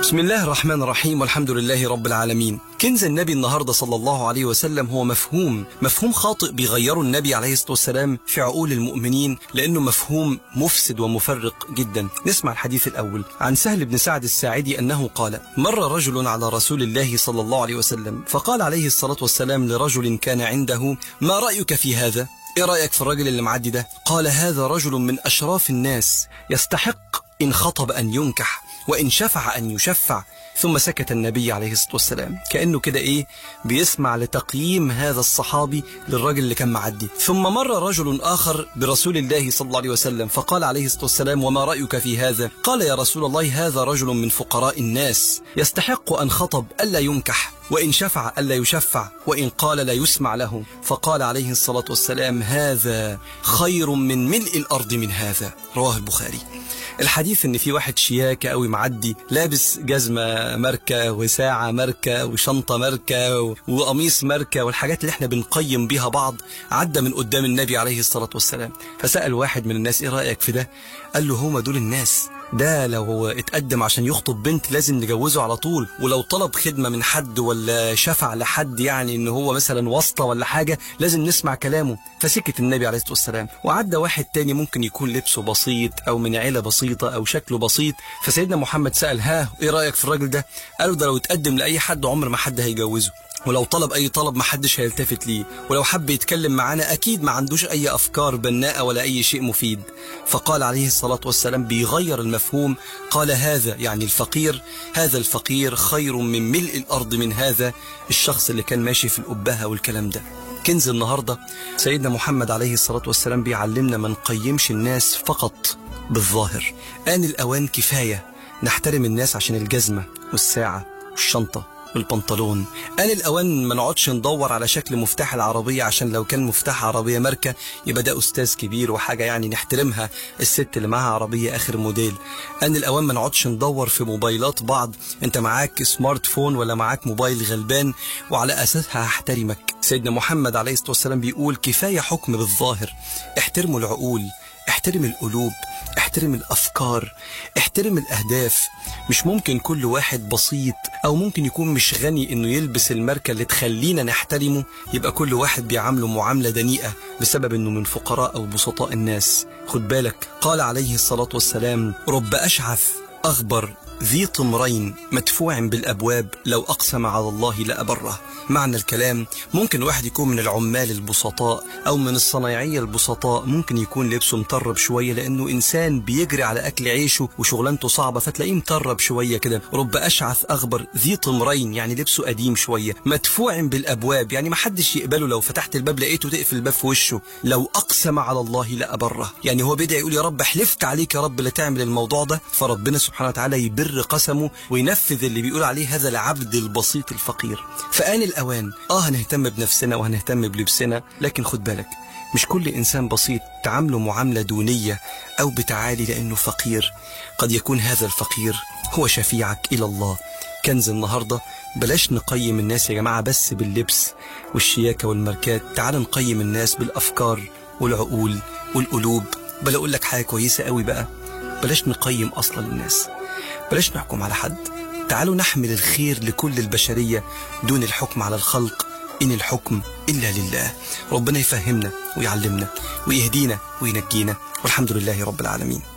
بسم الله الرحمن الرحيم والحمد لله رب العالمين كنز النبي النهاردة صلى الله عليه وسلم هو مفهوم مفهوم خاطئ بيغيره النبي عليه الصلاة والسلام في عقول المؤمنين لأنه مفهوم مفسد ومفرق جدا نسمع الحديث الأول عن سهل بن سعد الساعدي أنه قال مر رجل على رسول الله صلى الله عليه وسلم فقال عليه الصلاة والسلام لرجل كان عنده ما رأيك في هذا ايه رأيك في الرجل اللي معدي ده قال هذا رجل من أشراف الناس يستحق إن خطب أن ينكح وإن شفع أن يشفع ثم سكت النبي عليه الصلاة والسلام كأنه كده إيه بيسمع لتقييم هذا الصحابي للراجل اللي كان معدي ثم مر رجل آخر برسول الله صلى الله عليه وسلم فقال عليه الصلاة والسلام وما رأيك في هذا قال يا رسول الله هذا رجل من فقراء الناس يستحق أن خطب ألا ينكح وإن شفع ألا يشفع وإن قال لا يسمع له فقال عليه الصلاة والسلام هذا خير من ملء الأرض من هذا رواه البخاري الحديث ان في واحد شياكة قوي معدي لابس جزمة ماركة وساعة ماركة وشنطة ماركة وقميص ماركة والحاجات اللي احنا بنقيم بيها بعض عدى من قدام النبي عليه الصلاة والسلام فسأل واحد من الناس ايه رأيك في ده قال له هما دول الناس ده لو اتقدم عشان يخطب بنت لازم نجوزه على طول ولو طلب خدمة من حد ولا شفع لحد يعني ان هو مثلا واسطة ولا حاجة لازم نسمع كلامه فسكت النبي عليه الصلاة والسلام وعدى واحد تاني ممكن يكون لبسه بسيط او من عيلة بسيطة او شكله بسيط فسيدنا محمد سأل ها ايه رأيك في الراجل ده قالوا ده لو اتقدم لأي حد عمر ما حد هيجوزه ولو طلب اي طلب محدش هيلتفت ليه ولو حب يتكلم معانا اكيد ما عندوش اي افكار بناءه ولا اي شيء مفيد فقال عليه الصلاه والسلام بيغير المفهوم قال هذا يعني الفقير هذا الفقير خير من ملء الارض من هذا الشخص اللي كان ماشي في الابهه والكلام ده كنز النهارده سيدنا محمد عليه الصلاه والسلام بيعلمنا ما نقيمش الناس فقط بالظاهر آن الأوان كفاية نحترم الناس عشان الجزمة والساعة والشنطة والبنطلون آن الأوان ما نقعدش ندور على شكل مفتاح العربية عشان لو كان مفتاح عربية ماركة يبقى ده أستاذ كبير وحاجة يعني نحترمها الست اللي معاها عربية آخر موديل آن الأوان ما نقعدش ندور في موبايلات بعض أنت معاك سمارت فون ولا معاك موبايل غلبان وعلى أساسها هحترمك سيدنا محمد عليه الصلاة والسلام بيقول كفاية حكم بالظاهر احترموا العقول احترم القلوب احترم الافكار احترم الاهداف مش ممكن كل واحد بسيط او ممكن يكون مش غني انه يلبس الماركه اللي تخلينا نحترمه يبقى كل واحد بيعامله معامله دنيئه بسبب انه من فقراء او بسطاء الناس خد بالك قال عليه الصلاه والسلام رب اشعث اغبر ذي طمرين مدفوع بالابواب لو اقسم على الله لابره معنى الكلام ممكن واحد يكون من العمال البسطاء او من الصنايعيه البسطاء ممكن يكون لبسه مطرب شويه لانه انسان بيجري على اكل عيشه وشغلانته صعبه فتلاقيه مطرب شويه كده رب اشعث اغبر ذي طمرين يعني لبسه قديم شويه مدفوع بالابواب يعني ما حدش يقبله لو فتحت الباب لقيته تقفل الباب في وشه لو اقسم على الله لابره يعني هو بدا يقول يا رب حلفت عليك يا رب لا تعمل الموضوع ده فربنا سبحانه وتعالى يبر قسمه وينفذ اللي بيقول عليه هذا العبد البسيط الفقير فآن الأوان آه هنهتم بنفسنا وهنهتم بلبسنا لكن خد بالك مش كل إنسان بسيط تعامله معاملة دونية أو بتعالي لأنه فقير قد يكون هذا الفقير هو شفيعك إلى الله كنز النهاردة بلاش نقيم الناس يا جماعة بس باللبس والشياكة والماركات تعال نقيم الناس بالأفكار والعقول والقلوب بل أقول لك حاجة كويسة قوي بقى بلاش نقيم أصلا الناس بلاش نحكم على حد تعالوا نحمل الخير لكل البشرية دون الحكم على الخلق إن الحكم إلا لله ربنا يفهمنا ويعلمنا ويهدينا وينجينا والحمد لله رب العالمين